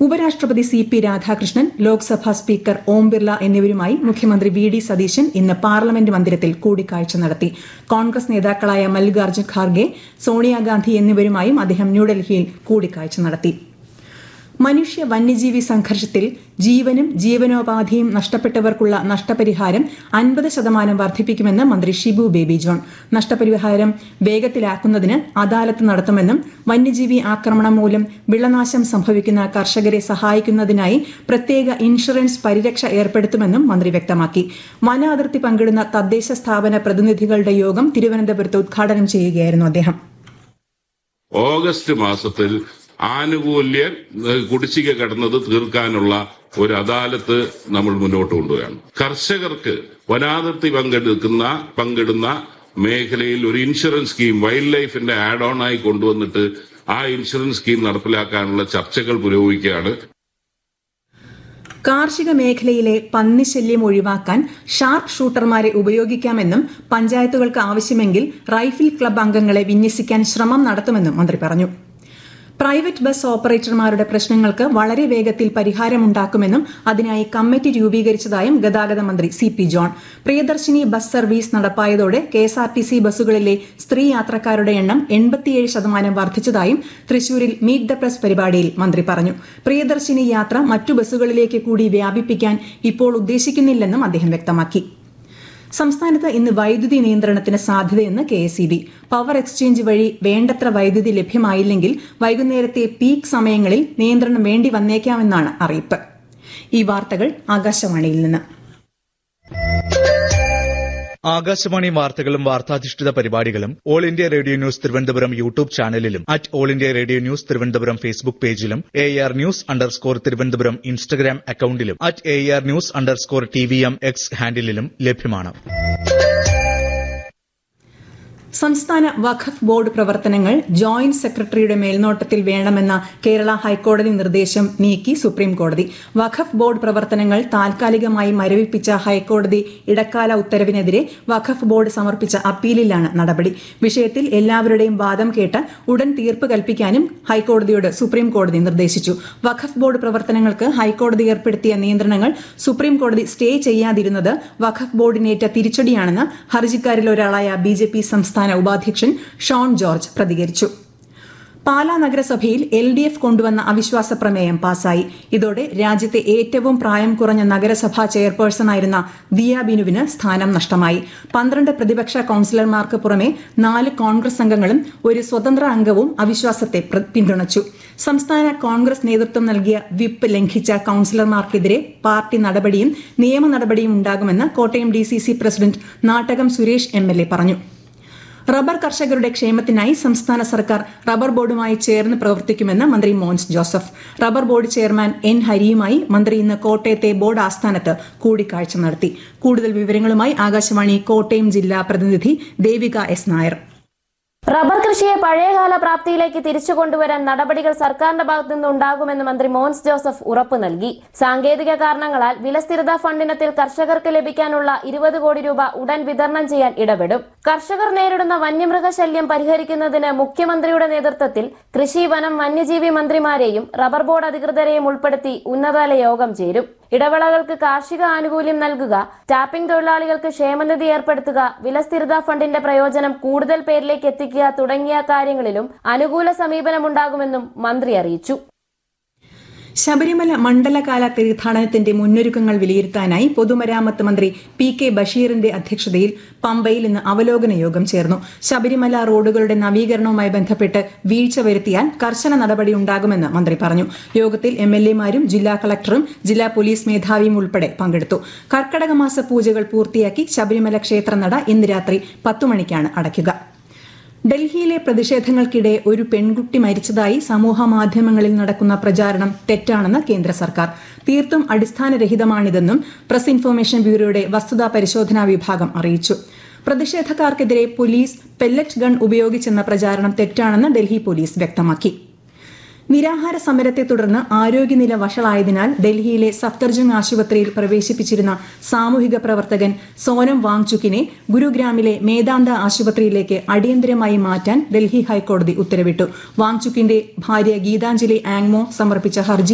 ഉപരാഷ്ട്രപതി C P Radhakrishnan Lok Sabha speaker Om Birla എന്നിവരുമായി മുഖ്യമന്ത്രി വി ഡി സതീശൻ ഇന്ന് പാർലമെന്റ് മന്ദിരത്തിൽ കൂടിക്കാഴ്ച നടത്തി കോൺഗ്രസ് നേതാക്കളായ മല്ലികാർജ്ജുൻ ഖാർഗെ സോണിയാഗാന്ധി എന്നിവരുമായും അദ്ദേഹം ന്യൂഡൽഹിയിൽ കൂടിക്കാഴ്ച നടത്തി മനുഷ്യ വന്യജീവി സംഘർഷത്തിൽ ജീവനും ജീവനോപാധിയും നഷ്ടപ്പെട്ടവർക്കുള്ള നഷ്ടപരിഹാരം അൻപത് ശതമാനം വർദ്ധിപ്പിക്കുമെന്ന് മന്ത്രി ഷിബു ബേബി ജോൺ നഷ്ടപരിഹാരം വേഗത്തിലാക്കുന്നതിന് അദാലത്ത് നടത്തുമെന്നും വന്യജീവി ആക്രമണം മൂലം വിളനാശം സംഭവിക്കുന്ന കർഷകരെ സഹായിക്കുന്നതിനായി പ്രത്യേക ഇൻഷുറൻസ് പരിരക്ഷ ഏർപ്പെടുത്തുമെന്നും മന്ത്രി വ്യക്തമാക്കി വന അതിർത്തി പങ്കിടുന്ന തദ്ദേശ സ്ഥാപന പ്രതിനിധികളുടെ യോഗം തിരുവനന്തപുരത്ത് ഉദ്ഘാടനം ചെയ്യുകയായിരുന്നു അദ്ദേഹം ഓഗസ്റ്റ് മാസത്തിൽ ആനുകൂല്യ ഏഹ്, കുടിശ്ശിക കടന്നത് തീർക്കാനുള്ള ഒരു അദാലത്ത് നമ്മൾ മുന്നോട്ട് കൊണ്ടുവരികയാണ് കർഷകർക്ക് വനാതിർത്തി പങ്കെടുക്കുന്ന പങ്കിടുന്ന മേഖലയിൽ ഒരു ഇൻഷുറൻസ് സ്കീം വൈൽഡ് ലൈഫിന്റെ ആഡ് ഓൺ ആയി കൊണ്ടുവന്നിട്ട് ആ ഇൻഷുറൻസ് സ്കീം നടപ്പിലാക്കാനുള്ള ചർച്ചകൾ പുരോഗമിക്കുകയാണ് കാർഷിക മേഖലയിലെ പന്നിശല്യം ഒഴിവാക്കാൻ ഷാർപ്പ് ഷൂട്ടർമാരെ ഉപയോഗിക്കാമെന്നും പഞ്ചായത്തുകൾക്ക് ആവശ്യമെങ്കിൽ റൈഫിൾ ക്ലബ് അംഗങ്ങളെ വിന്യസിക്കാൻ ശ്രമം നടത്തുമെന്നും മന്ത്രി പറഞ്ഞു പ്രൈവറ്റ് ബസ് ഓപ്പറേറ്റർമാരുടെ പ്രശ്നങ്ങൾക്ക് വളരെ വേഗത്തിൽ പരിഹാരമുണ്ടാക്കുമെന്നും അതിനായി കമ്മിറ്റി രൂപീകരിച്ചതായും ഗതാഗത മന്ത്രി C P John Priyadarshini bus service നടപ്പായതോടെ കെഎസ്ആർടിസി ബസ്സുകളിലെ സ്ത്രീ യാത്രക്കാരുടെ എണ്ണം എൺപത്തിയേഴ് ശതമാനം വർദ്ധിച്ചതായും തൃശൂരിൽ മീറ്റ് ദ പ്രസ് പരിപാടിയിൽ മന്ത്രി പറഞ്ഞു പ്രിയദർശിനി യാത്ര മറ്റു ബസ്സുകളിലേക്ക് കൂടി വ്യാപിപ്പിക്കാൻ ഇപ്പോൾ ഉദ്ദേശിക്കുന്നില്ലെന്നും അദ്ദേഹം വ്യക്തമാക്കി സംസ്ഥാനത്ത് ഇന്ന് വൈദ്യുതി നിയന്ത്രണത്തിന് സാധ്യതയെന്ന് K S E B power exchange വഴി വേണ്ടത്ര വൈദ്യുതി ലഭ്യമായില്ലെങ്കിൽ വൈകുന്നേരത്തെ പീക്ക് സമയങ്ങളിൽ നിയന്ത്രണം വേണ്ടി വന്നേക്കാമെന്നാണ് അറിയിപ്പ് ഈ വാർത്തകൾ ആകാശവാണിയിൽ നിന്ന് ആകാശവാണി വാർത്തകളും വാർത്താധിഷ്ഠിത പരിപാടികളും all India radio news Thiruvananthapuram YouTube ചാനലിലും at all India radio news Thiruvananthapuram Facebook പേജിലും A R news underscore Thiruvananthapuram Instagram അക്കൌണ്ടിലും at A R news underscore T V M X ഹാൻഡിലും ലഭ്യമാണ് സംസ്ഥാന വഖഫ് ബോർഡ് പ്രവർത്തനങ്ങൾ ജോയിന്റ് സെക്രട്ടറിയുടെ മേൽനോട്ടത്തിൽ വേണമെന്ന കേരള ഹൈക്കോടതി നിർദ്ദേശം നീക്കി സുപ്രീം കോടതി വഖഫ് ബോർഡ് പ്രവർത്തനങ്ങൾ താൽക്കാലികമായി മരവിപ്പിച്ച ഹൈക്കോടതി ഇടക്കാല ഉത്തരവിനെതിരെ വഖഫ് ബോർഡ് സമർപ്പിച്ച അപ്പീലിലാണ് നടപടി വിഷയത്തിൽ എല്ലാവരുടെയും വാദം കേട്ട് ഉടൻ തീർപ്പ് കൽപ്പിക്കാനും ഹൈക്കോടതിയോട് സുപ്രീം കോടതി നിർദ്ദേശിച്ചു വഖഫ് ബോർഡ് പ്രവർത്തനങ്ങൾക്ക് ഹൈക്കോടതി ഏർപ്പെടുത്തിയ നിയന്ത്രണങ്ങൾ സുപ്രീം കോടതി സ്റ്റേ ചെയ്യാതിരുന്നത് വഖഫ് ബോർഡിനേറ്റ തിരിച്ചടിയാണെന്ന് ഹർജിക്കാരിൽ ഒരാളായ ബി ജെ പി സംസ്ഥാന ഉപാധ്യക്ഷൻ ഷോൺ ജോർജ് പ്രതികരിച്ചു പാലാ നഗരസഭയിൽ എൽ ഡി എഫ് കൊണ്ടുവന്ന അവിശ്വാസ പ്രമേയം പാസായി ഇതോടെ രാജ്യത്തെ ഏറ്റവും പ്രായം കുറഞ്ഞ നഗരസഭാ ചെയർപേഴ്സണായിരുന്ന ദിയ ബിനുവിന് സ്ഥാനം നഷ്ടമായി പന്ത്രണ്ട് പ്രതിപക്ഷ കൌൺസിലർമാർക്ക് പുറമെ നാല് കോൺഗ്രസ് അംഗങ്ങളും ഒരു സ്വതന്ത്ര അംഗവും അവിശ്വാസത്തെ പ്ര- പിന്തുണച്ചു സംസ്ഥാന കോൺഗ്രസ് നേതൃത്വം നൽകിയ വിപ്പ് ലംഘിച്ച കൌൺസിലർമാർക്കെതിരെ പാർട്ടി നടപടിയും നിയമ നടപടിയും ഉണ്ടാകുമെന്ന് Kottayam D C C president Nattakom Suresh M L A പറഞ്ഞു റബ്ബർ കർഷകരുടെ ക്ഷേമത്തിനായി സംസ്ഥാന സർക്കാർ റബ്ബർ ബോർഡുമായി ചേർന്ന് പ്രവർത്തിക്കുമെന്ന് മന്ത്രി Mons Joseph rubber board chairman N ഹരിയുമായി മന്ത്രി ഇന്ന് കോട്ടയത്തെ ബോർഡ് ആസ്ഥാനത്ത് കൂടിക്കാഴ്ച നടത്തി കൂടുതൽ വിവരങ്ങളുമായി ആകാശവാണി കോട്ടയം ജില്ലാ പ്രതിനിധി ദേവിക എസ് നായർ റബ്ബർ കൃഷിയെ പഴയകാല പ്രാപ്തിയിലേക്ക് തിരിച്ചു കൊണ്ടുവരാൻ നടപടികൾ സർക്കാരിന്റെ ഭാഗത്തു നിന്ന് ഉണ്ടാകുമെന്ന് മന്ത്രി മോൻസ് ജോസഫ് ഉറപ്പു നൽകി സാങ്കേതിക കാരണങ്ങളാൽ വിലസ്ഥിരതാ ഫണ്ടിനത്തിൽ കർഷകർക്ക് ലഭിക്കാനുള്ള ഇരുപത് കോടി രൂപ ഉടൻ വിതരണം ചെയ്യാൻ ഇടപെടും കർഷകർ നേരിടുന്ന വന്യമൃഗശല്യം പരിഹരിക്കുന്നതിന് മുഖ്യമന്ത്രിയുടെ നേതൃത്വത്തിൽ കൃഷി വനം വന്യജീവി മന്ത്രിമാരെയും റബ്ബർ ബോർഡ് അധികൃതരെയും ഉൾപ്പെടുത്തി ഉന്നതതല യോഗം ചേരും ഇടവേളകൾക്ക് കാർഷിക ആനുകൂല്യം നൽകുക ടാപ്പിംഗ് തൊഴിലാളികൾക്ക് ക്ഷേമനിധി ഏർപ്പെടുത്തുക വിലസ്ഥിരതാ ഫണ്ടിന്റെ പ്രയോജനം കൂടുതൽ പേരിലേക്ക് എത്തിക്കുക തുടങ്ങിയ കാര്യങ്ങളിലും അനുകൂല സമീപനമുണ്ടാകുമെന്നും മന്ത്രി അറിയിച്ചു ശബരിമല മണ്ഡലകാല തീർത്ഥാടനത്തിന്റെ മുന്നൊരുക്കങ്ങൾ വിലയിരുത്താനായി പൊതുമരാമത്ത് മന്ത്രി പി കെ ബഷീറിന്റെ അധ്യക്ഷതയിൽ പമ്പയിൽ ഇന്ന് അവലോകന യോഗം ചേർന്നു ശബരിമല റോഡുകളുടെ നവീകരണവുമായി ബന്ധപ്പെട്ട് വീഴ്ച വരുത്തിയാൽ കർശന നടപടി ഉണ്ടാകുമെന്ന് മന്ത്രി പറഞ്ഞു യോഗത്തിൽ എം എൽ എമാരും ജില്ലാ കളക്ടറും ജില്ലാ പോലീസ് മേധാവിയും ഉൾപ്പെടെ പങ്കെടുത്തു കർക്കടക മാസ പൂജകൾ പൂർത്തിയാക്കി ശബരിമല ക്ഷേത്രനട ഇന്ന് രാത്രി പത്തു മണിക്കാണ് അടയ്ക്കുക ഡൽഹിയിലെ പ്രതിഷേധങ്ങൾക്കിടെ ഒരു പെൺകുട്ടി മരിച്ചതായി സമൂഹ മാധ്യമങ്ങളിൽ നടക്കുന്ന പ്രചാരണം തെറ്റാണെന്ന് കേന്ദ്ര സർക്കാർ തീർത്തും അടിസ്ഥാനരഹിതമാണിതെന്നും പ്രസ് ഇൻഫർമേഷൻ ബ്യൂറോയുടെ വസ്തുതാ പരിശോധനാ വിഭാഗം അറിയിച്ചു പ്രതിഷേധക്കാർക്കെതിരെ പോലീസ് പെല്ലറ്റ് ഗൺ ഉപയോഗിച്ചെന്ന പ്രചാരണം തെറ്റാണെന്ന് ഡൽഹി പോലീസ് വ്യക്തമാക്കി നിരാഹാര സമരത്തെ തുടർന്ന് ആരോഗ്യനില വഷളായതിനാൽ ഡൽഹിയിലെ സഫ്ദർജംഗ് ആശുപത്രിയിൽ പ്രവേശിപ്പിച്ചിരുന്ന സാമൂഹിക പ്രവർത്തകൻ സോനം വാങ്ചുക്കിനെ ഗുരുഗ്രാമിലെ മേദാന്ത ആശുപത്രിയിലേക്ക് അടിയന്തരമായി മാറ്റാൻ ഡൽഹി ഹൈക്കോടതി ഉത്തരവിട്ടു വാങ്ചുക്കിന്റെ ഭാര്യ ഗീതാഞ്ജലി ആങ്മോ സമർപ്പിച്ച ഹർജി